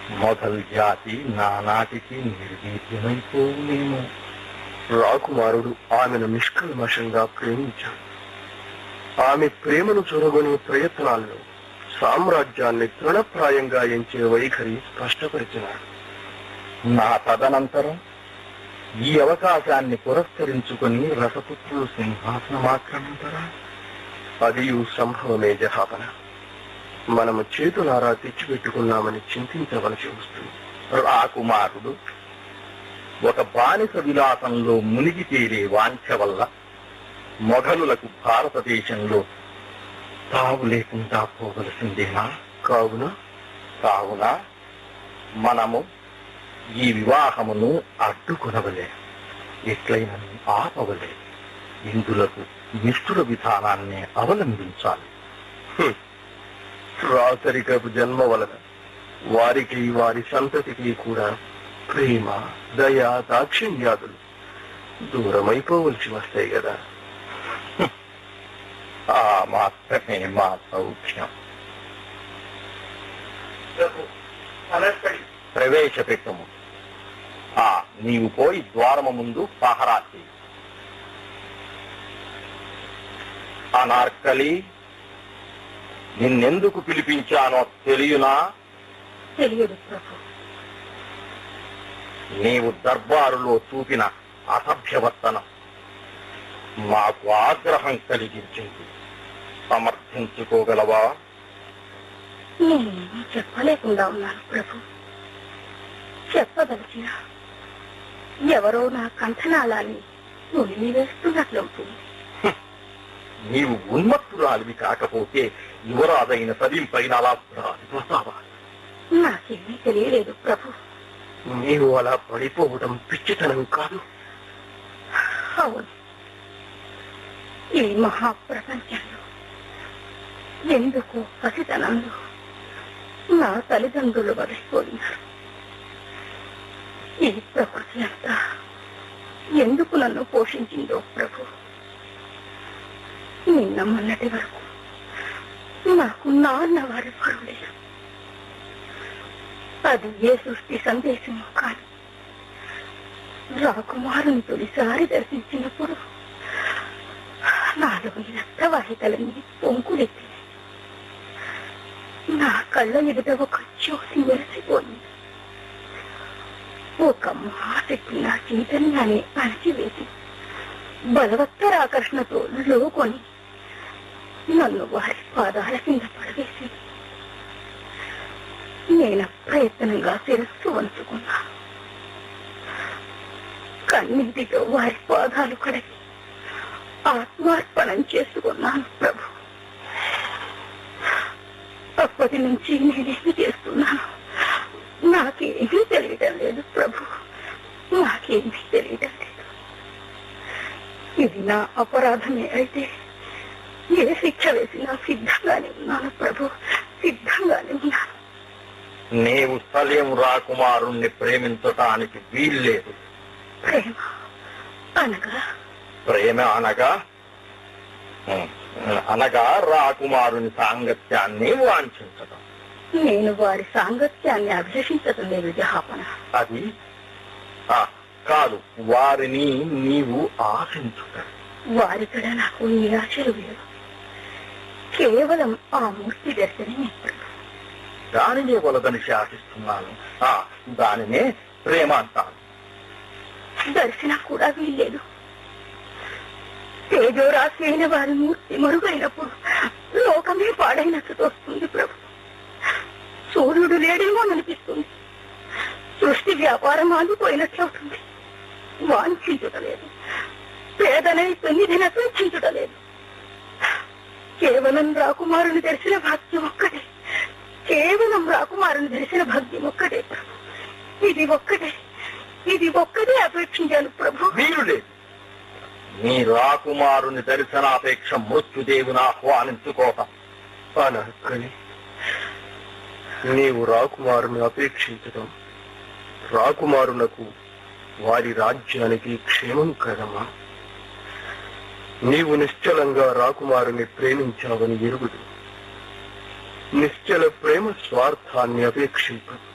మొఘల్ జాతి నానాటికి నిర్వీర్యమైపోవునేమో రాకుమారుడు ఆమెను నిష్కల్మషంగా ప్రేమించాడు ఆమె ప్రేమను చూరగొనే ప్రయత్నాల్లో సామ్రాజ్యాన్ని తృణప్రాయంగా ఎంచే వైఖరి స్పష్టపరిచినాడు నా తదనంతరం ఈ అవకాశాన్ని పురస్కరించుకుని రసపుత్రులు సింహాసనమాక్రమించరా అది సంభవమే జహాపన మనము చేతులారా తెచ్చిపెట్టుకున్నామని చింతించవలసి వస్తుంది రాకుమారుడు ఒక బానిస విలాసంలో మునిగి తేలే వాంఛ వల్ల మొఘలులకు భారతదేశంలో తావు లేకుండా పోవలసిందేనా కావున కావున మనము ఈ వివాహమును అడ్డుకొనవలే ఎట్లయినా ఆపవలే ఇందులకు నిష్ఠుర విధానాన్ని అవలంబించాలి రాచరికపు జన్మ వలన వారికి వారి సంతతికి కూడా ప్రేమ దయ దాక్షిణ్యాదులు దూరమైపోవలసి వస్తాయి కదా ఆ మాత్రమే మా సౌఖ్యం ప్రవేశపెట్టము ఆ నీవు పోయి ద్వారము ముందు పహరా చెయ్యి అనార్కలి నిన్నెందుకు పిలిపించానో తెలియనా తెలియదు ప్రభు నీవు దర్బారులో చూపిన అసభ్యవర్తనం మాకు ఆగ్రహం కలిగించింది సమర్థించుకోగలవా నేనేమీ చెప్పలేకుండా ఉన్నాను ప్రభు చెప్పదలిచిన ఎవరో నా కంఠనాళాన్ని నులిమి వేస్తున్నట్లవుతుంది నీవు ఉన్మత్తురాలివి కాకపోతే యువరాజైన సలీంపైన అలా రాలిపోతావా నాకేమీ తెలియలేదు ప్రభు నీవు అలా పడిపోవడం పిచ్చితనం కాదు అవును ఈ మహాప్రపంచంలో ఎందుకు పసితనంలో నా తల్లిదండ్రులు వదిలిపోయినారు ఈ ప్రకృతి అంతా ఎందుకు నన్ను పోషించిందో ప్రభు నిన్న మొన్నటి వరకు నాకు నాన్న వారి లేరు అది ఏ సృష్టి సందేశమో కాదు రాకుమారుని తొలిసారి దర్శించినప్పుడు నాలుగు రక్తవాహికలన్నీ పొంకులెత్తి నా కళ్ళ ఎదుట ఒక జ్యోతి మెరిసిపోయింది ఒక మాటకి నా చైతన్యాన్ని అణచివేసి బలవత్తర ఆకర్షణతో లోకొని నన్ను వారి పాదాల కింద పడవేసి నేను ప్రయత్నంగా శిరస్సు వంచుకున్నాను కన్నీటితో వారి పాదాలు కడిగి ఆత్మార్పణం చేసుకున్నాను ప్రభు అప్పటి నుంచి నేనేమి చేస్తున్నాను నాకేమీ తెలియటం లేదు ప్రభు నాకేమీ తెలియటం లేదు ఇది నా అపరాధమే అయితే ఏ శిక్ష వేసినా సిద్ధంగానే ఉన్నాను ప్రభు సిద్ధంగానే ఉన్నాను నీవు సలీం రాకుమారుణ్ణి ప్రేమించటానికి వీల్లేదు ప్రేమ అనగా ప్రేమ అనగా ఉమ్, అనగా రాకుమారుని సాంగత్యాన్ని వాంఛించటం నేను వారి సాంగత్యాన్ని అభిలషించటం లేదు జహాపన అది ఆ, కాదు వారిని నీవు ఆశించుట వారికడ నాకు నిరాశలు లేవు కేవలం ఆ మూర్తి దర్శనమే ప్రభు. దానినే వలదని శాసిస్తున్నాను ఆ, దానినే ప్రేమ అంటాను దర్శనం కూడా వీల్లేదు తేజోరాశి అయిన వారి మూర్తి మరుగైనప్పుడు లోకమే పాడైనట్టు తోస్తుంది ప్రభు సూర్యుడు లేడేమో అనిపిస్తుంది సృష్టి వ్యాపారం ఆగిపోయినట్లవుతుంది వాంఛించుటలేదు పేదనై పెన్నిదినతో చించుటలేదు కేవలం రాకుమారుని దర్శన భాగ్యం ఒక్కటే కేవలం రాకుమారుని దర్శన భాగ్యం ఒక్కటే ప్రభు ఇది ఒక్కటే ఇది ఒక్కటే అపేక్షించాను ప్రభు వీరుడే నీ రాకుమారుని దర్శనాపేక్ష మృత్యుదేవుని ఆహ్వానించుకోక అనర్కని నీవు రాకుమారుని అపేక్షించడం రాకుమారులకు వారి రాజ్యానికి క్షేమం కదమ్మా నీవు నిశ్చలంగా రాకుమారుని ప్రేమించావని ఎరుగుదు నిశ్చల ప్రేమ స్వార్థాన్ని అపేక్షింపదు